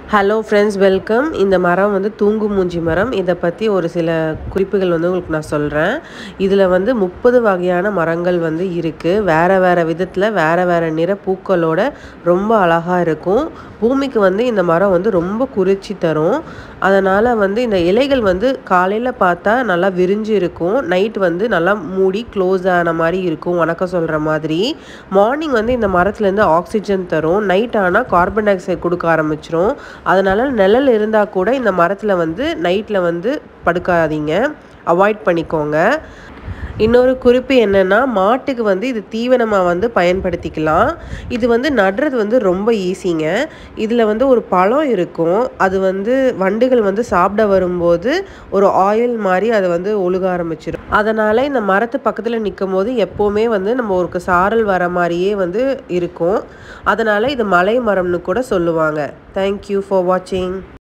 hello friends welcome இந்த மரம் வந்து தூங்கு மூஞ்சி மரம் இதை பற்றி ஒரு சில குறிப்புகள் வந்து உங்களுக்கு நான் சொல்கிறேன் இதில் வந்து முப்பது வகையான மரங்கள் வந்து இருக்குது வேறு வேறு விதத்தில் வேறு வேறு நிற பூக்களோட ரொம்ப அழகாக இருக்கும் பூமிக்கு வந்து இந்த மரம் வந்து ரொம்ப குறிச்சி தரும் அதனால் வந்து இந்த இலைகள் வந்து காலையில் பார்த்தா நல்லா விரிஞ்சு இருக்கும் நைட் வந்து நல்லா மூடி க்ளோஸ் ஆன மாதிரி இருக்கும் வணக்கம் சொல்கிற மாதிரி மார்னிங் வந்து இந்த மரத்துலேருந்து ஆக்சிஜன் தரும் நைட் ஆனால் கார்பன் டை ஆக்சைடு கொடுக்க ஆரம்பிச்சிரும் அதனால் நிழல் இருந்தால் கூட இந்த மரத்தில் வந்து நைட்டில் வந்து படுக்காதீங்க அவாய்ட் பண்ணிக்கோங்க இன்னொரு குறிப்பு என்னென்னா மாட்டுக்கு வந்து இது தீவனமாக வந்து பயன்படுத்திக்கலாம் இது வந்து நடுறது வந்து ரொம்ப ஈஸிங்க இதில் வந்து ஒரு பழம் இருக்கும் அது வந்து வண்டுகள் வந்து சாப்பிட வரும்போது ஒரு ஆயில் மாதிரி அதை வந்து ஒழுக ஆரம்பிச்சிடும் அதனால் இந்த மரத்து பக்கத்தில் நிற்கும் போது எப்போவுமே வந்து நம்ம ஒரு சாரல் வர மாதிரியே வந்து இருக்கும் அதனால் இது மலை மரம்னு கூட சொல்லுவாங்க தேங்க்யூ ஃபார் வாட்சிங்